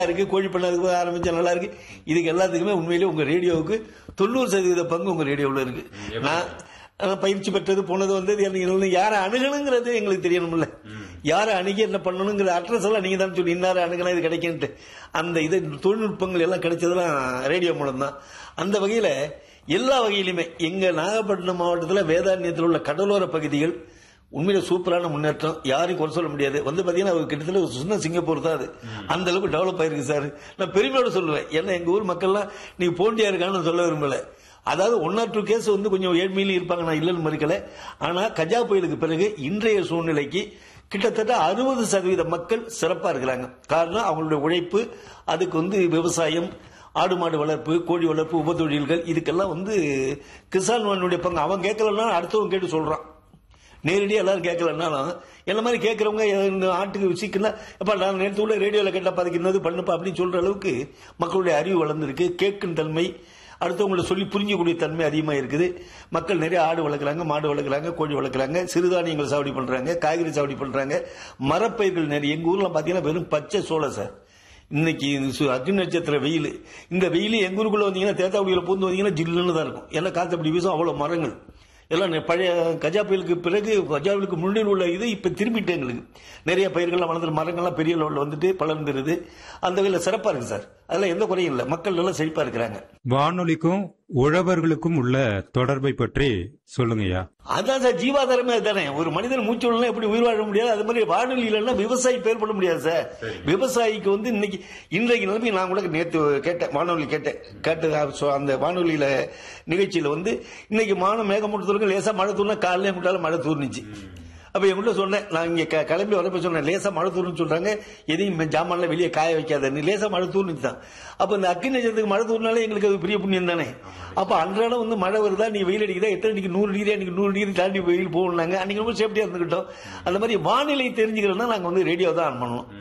இருக்கு கோழி பண்ண இருக்கு ஆரம்பிச்சா நல்லா இருக்கு இதுக்கு எல்லாத்துக்குமே உண்மையிலேயே உங்க ரேடியோவுக்கு தொண்ணூறு சதவீத பங்கு உங்க ரேடியோவில் இருக்கு நான் அஹ், பயிற்சி பெற்றது போனது வந்தது எனக்கு யாரை அணுகணுங்கிறது எங்களுக்கு தெரியணும்ல யாரை அணுகி என்ன பண்ணணுங்கிற அட்ரஸ் எல்லாம் நீங்க தான் சொல்லி இன்னார அணுகலாம் இது கிடைக்குன்ட்டு அந்த இது தொழில்நுட்பங்கள் எல்லாம் கிடைச்சதெல்லாம் ரேடியோ மூலம் தான் அந்த வகையில எல்லா வகையிலுமே எங்க நாகப்பட்டினம் மாவட்டத்தில் வேதாரண்யத்தில் உள்ள கடலோர பகுதிகள் உண்மையில சூப்பரான முன்னேற்றம் யாரையும் குறை சொல்ல முடியாது வந்து பாத்தீங்கன்னா ஒரு கிட்டத்தட்ட ஒரு சின்ன சிங்கப்பூர் தான் அது அந்த அளவுக்கு டெவலப் ஆயிருக்கு சார் நான் பெருமையோட சொல்லுவேன் ஏன்னா எங்க ஊர் மக்கள்லாம் நீங்க போண்டியா இருக்கான்னு சொல்ல விரும்பல அதாவது ஒன் ஆர் டூ கேஸ் வந்து கொஞ்சம் ஏழ்மையிலும் இருப்பாங்க நான் இல்லைன்னு மறுக்கல ஆனா கஜா புயலுக்கு பிறகு இன்றைய சூழ்நிலைக்கு கிட்டத்தட்ட அறுபது சதவீத மக்கள் சிறப்பா இருக்கிறாங்க காரணம் அவங்களுடைய உழைப்பு அதுக்கு வந்து விவசாயம் ஆடு மாடு வளர்ப்பு கோழி வளர்ப்பு உபத்தொழில்கள் இதுக்கெல்லாம் வந்து கிசான் மண்ணுடைய பங்கு அவன் கேட்கலன்னா அடுத்தவன் கேட்டு சொல்றான் நேரடியாக எல்லாரும் கேட்கலன்னாலும் என்ன மாதிரி கேட்கறவங்க இந்த ஆட்டுக்கு விசிக்குன்னா அப்ப நான் நேற்று உள்ள ரேடியோவில் கேட்டா அதுக்கு என்னது பண்ணுப்பா அப்படின்னு சொல்ற அளவுக்கு மக்களுடைய அறிவு வளர்ந்துருக்கு கேட்கும் தன்மை அடுத்தவங்களை சொல்லி புரிஞ்சக்கூடிய தன்மை அதிகமாக இருக்குது மக்கள் நிறைய ஆடு வளர்க்குறாங்க மாடு வளர்க்குறாங்க கோழி வளர்க்குறாங்க சிறுதானியங்கள் சாவடி பண்றாங்க காய்கறி சாவடி பண்றாங்க மரப்பயிர்கள் நிறைய எங்க ஊர்ல பாத்தீங்கன்னா வெறும் பச்சை சோளம் சார் இன்னைக்கு இது சு- அக்னி நட்சத்திர வெயில் இந்த வெயில் எங்க ஊருக்குள்ள வந்தீங்கன்னா தேத்தாக்குடியில பூந்து வந்தீங்கன்னா ஜில்லுன்னு தான் இருக்கும் ஏன்னா காத்து அப்படி வீசும் அவ்வளவு மரங்கள் எல்லாம் நெ- பழைய கஜா புயலுக்கு பிறகு கஜா புயலுக்கு முன்னாடி உள்ள இது இப்ப திரும்பிட்டு எங்களுக்கு நிறைய பயிர்கள்லாம் வளர்ந்து மரங்கள்லாம் பெரிய லெவலில் வந்துட்டு பலர்ந்துருது அந்த வகையில் சிறப்பா இருக்கு சார் அதெல்லாம் எந்த குறையும் இல்லை மக்கள் நல்லா செழிப்பா இருக்கிறாங்க வானொலிக்கும் உழவர்களுக்கும் உள்ள தொடர்பை பற்றி சொல்லுங்கய்யா அதான் சார் ஜீவாதாரமே அதுதானே ஒரு மனிதன் மூச்சு விடலாம் எப்படி உயிர் வாழ முடியாது அது மாதிரி வானொலி இல்லைன்னா விவசாயி பேர் பண்ண முடியாது சார் விவசாயிக்கு வந்து இன்னைக்கு இன்றைக்கு நிலைமை நான் கூட நேற்று கேட்டேன் வானொலி கேட்டேன் கேட்டு அது சொ- அந்த வானொலியில நிகழ்ச்சியில வந்து இன்னைக்கு மானம் மேகமூட்டத்திற்கு லேசா மழை தூர்னா காலையில முட்டாலும் மழை தூர்னுச்சு அப்ப என்கிட்ட சொன்னேன் நான் இங்க க- கிளம்பி வரப்ப சொன்னேன் லேசா மழை தூர்னு சொல்றாங்க எதையும் மெ- ஜாமான்ல வெளியே காய வைக்காதன்னு லேசா மழை தூர்னுச்சு தான் அப்ப இந்த அக்கினி நட்சத்திரத்துக்கு மழை தூர்னாலே எங்களுக்கு அது பெரிய புண்ணியம் தானே அப்ப அன்றாடம் வந்து மழை வருதா நீ வெயில் அடிக்குதா எத்தனை அடிக்கு நூறு டிகிரி அன்னைக்கு நூறு டிகிரி தாண்டி வெயில் போகணுங்க அன்னைக்கு ரொம்ப சேஃப்டியா இருந்துகிட்டோம் அந்த மாதிரி வானிலை தெரிஞ்சுக்கிறோம்னா நாங்க வந்து ரேடியோ தான் ஆன் பண்ணுவோம்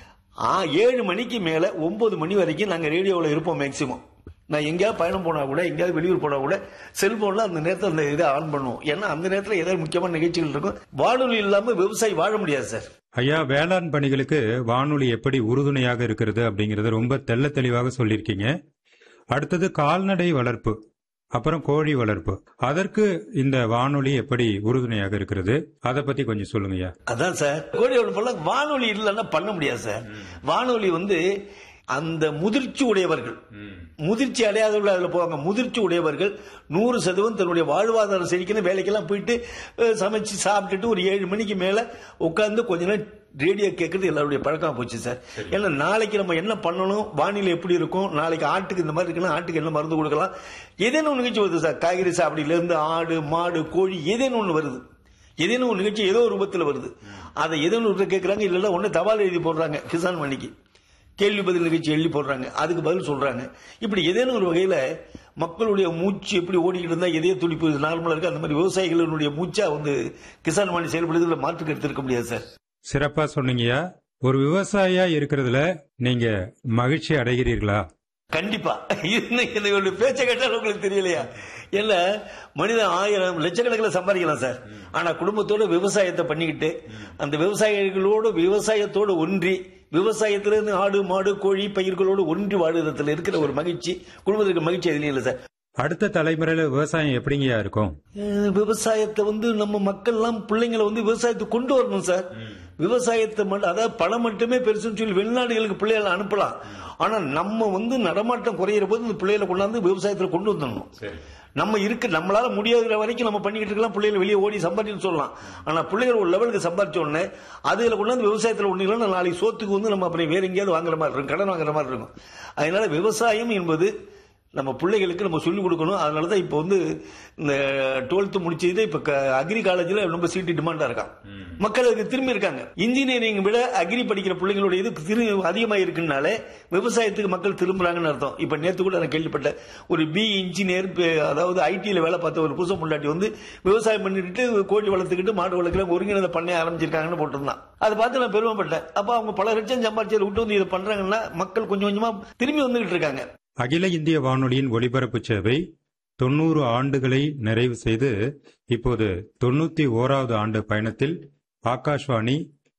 ஆ ஏழு மணிக்கு மேல ஒன்பது மணி வரைக்கும் நாங்க ரேடியோவில் இருப்போம் மேக்சிமம் நான் எங்கேயாவது பயணம் போனா கூட எங்கேயாவது வெளியூர் போனா கூட செல்போன்ல அந்த நேரத்தில் அந்த இதை ஆன் பண்ணுவோம் ஏன்னா அந்த நேரத்தில் ஏதாவது முக்கியமான நிகழ்ச்சிகள் இருக்கும் வானொலி இல்லாம விவசாயி வாழ முடியாது சார் ஐயா வேளாண் பணிகளுக்கு வானொலி எப்படி உறுதுணையாக இருக்கிறது அப்படிங்கறத ரொம்ப தெள்ள தெளிவாக சொல்லியிருக்கீங்க அடுத்தது கால்நடை வளர்ப்பு அப்புறம் கோழி வளர்ப்பு அதற்கு இந்த வானொலி எப்படி உறுதுணையாக இருக்கிறது அதை பத்தி கொஞ்சம் சொல்லுங்கய்யா அதான் சார் கோழி வளர்ப்பெல்லாம் வானொலி இல்லைன்னா பண்ண முடியாது சார் வானொலி வந்து அந்த முதிர்ச்சி உடையவர்கள் முதிர்ச்சி அடையாதவர்கள் அதுல போவாங்க முதிர்ச்சி உடையவர்கள் நூறு சதவீதம் தன்னுடைய வாழ்வாதாரம் செழிக்கணும் வேலைக்கெல்லாம் போயிட்டு அஹ், சமைச்சு சாப்பிட்டுட்டு ஒரு ஏழு மணிக்கு மேல உட்கார்ந்து கொஞ்ச நேரம் ரேடியோ கேட்கறது எல்லாருடைய பழக்கமா போச்சு சார் ஏன்னா நாளைக்கு நம்ம என்ன பண்ணணும் வானிலை எப்படி இருக்கும் நாளைக்கு ஆட்டுக்கு இந்த மாதிரி இருக்குன்னா ஆட்டுக்கு என்ன மருந்து கொடுக்கலாம் ஏதேனும் ஒரு நிகழ்ச்சி வருது சார் காய்கறி சாப்பிடில இருந்து ஆடு மாடு கோழி ஏதேனும் ஒன்று வருது ஏதேனும் ஒரு நிகழ்ச்சி ஏதோ ஒரு ரூபத்தில் வருது அதை ஏதேனும் ஒரு கேட்கறாங்க இல்லைன்னா ஒன்று தபால் எழுதி போடுறாங்க கிசான் மணிக்கு கேள்வி பதில் நிகழ்ச்சி எழுதி போடுறாங்க அதுக்கு பதில் சொல்றாங்க இப்படி ஏதேனும் ஒரு வகையில மக்களுடைய மூச்சு எப்படி ஓடிக்கிட்டு இருந்தா இதய துடிப்பு நார்மலா இருக்கு அந்த மாதிரி விவசாயிகளுடைய மூச்சா வந்து கிசான் மணி செயல்படுறதுல மாற்றுக்கு எடுத்திருக்க முடியாது சார் சிறப்பா சொன்னீங்கய்யா ஒரு விவசாயியா இருக்கிறதுல நீங்க மகிழ்ச்சி அடைகிறீர்களா கண்டிப்பா இன்னைக்கு என்னுடைய பேச்சை கேட்டாலும் உங்களுக்கு தெரியலையா இல்ல மனிதன் ஆயிரம் லட்சக்கணக்கில் சம்பாதிக்கலாம் சார் ஆனா குடும்பத்தோட விவசாயத்தை பண்ணிக்கிட்டு அந்த விவசாயிகளோடு விவசாயத்தோடு ஒன்றி விவசாயத்திலிருந்து ஆடு மாடு கோழி பயிர்களோடு ஒன்றி வாழுறதுல இருக்கிற ஒரு மகிழ்ச்சி குடும்பத்துக்கு மகிழ்ச்சி எதுலையும் இல்லை சார் அடுத்த தலைமுறையில விவசாயம் எப்படிங்கய்யா இருக்கும் அஹ் விவசாயத்தை வந்து நம்ம மக்கள்லாம் பிள்ளைங்களை வந்து விவசாயத்தை கொண்டு வரணும் சார் விவசாயத்தை மட்டும் அதாவது பணம் மட்டுமே பெருசுன்னு சொல்லி வெளிநாடுகளுக்கு பிள்ளைகளை அனுப்பலாம் ஆனா நம்ம வந்து நடமாட்டம் குறையிற போது இந்த பிள்ளைகளை கொண்டாந்து விவசாயத்துல கொண்டு வந்துடணும் நம்ம இருக்கு நம்மளால முடியாத வரைக்கும் நம்ம பண்ணிக்கிட்டு இருக்கலாம் பிள்ளைகளை வெளியே ஓடி சம்பாதிச்சு சொல்லலாம் ஆனா பிள்ளைகள் ஒரு லெவலுக்கு சம்பாதிச்ச உடனே அதுல கொண்டாந்து விவசாயத்துல ஒண்ணு நாளைக்கு சோத்துக்கு வந்து நம்ம அப்புறம் வேற எங்கேயாவது வாங்குற மாதிரி இருக்கும் கடன் வாங்குற மாதிரி இருக்கும் அதனால விவசாயம் என்பது நம்ம பிள்ளைகளுக்கு நம்ம சொல்லிக் கொடுக்கணும் அதனால தான் இப்போ வந்து இந்த டுவெல்த்து முடிச்சது இப்போ அக்ரி காலேஜில் ரொம்ப சீட்டு டிமாண்டாக இருக்கான் மக்கள் அதுக்கு திரும்பி இருக்காங்க இன்ஜினியரிங் விட அக்ரி படிக்கிற பிள்ளைங்களோட இது திரு அதிகமாக இருக்குனாலே விவசாயத்துக்கு மக்கள் திரும்புறாங்கன்னு அர்த்தம் இப்போ நேற்று கூட நான் கேள்விப்பட்டேன் ஒரு பி இன்ஜினியர் அதாவது ஐடியில் வேலை பார்த்த ஒரு புதுசு முன்னாடி வந்து விவசாயம் பண்ணிட்டு கோழி வளர்த்துக்கிட்டு மாடு வளர்க்கல ஒருங்கிணைந்த பண்ணைய ஆரம்பிச்சிருக்காங்கன்னு போட்டிருந்தான் அதை பார்த்து நான் பெருமைப்பட்டேன் அப்போ அவங்க பல லட்சம் சம்பாதிச்சு விட்டு வந்து இதை பண்றாங்கன்னா மக்கள் கொஞ்சம் கொஞ்சமா திரும்பி வந்துகிட்டு இருக்காங்க அகில இந்திய வானொலியின் ஒலிபரப்பு சேவை தொண்ணூறு ஆண்டுகளை நிறைவு செய்து இப்போது தொண்ணூத்தி ஓராவது ஆண்டு பயணத்தில் ஆகாஷ்வாணி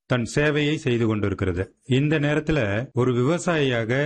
தன் சேவையை செய்து கொண்டிருக்கிறது இந்த நேரத்துல ஒரு விவசாயியாக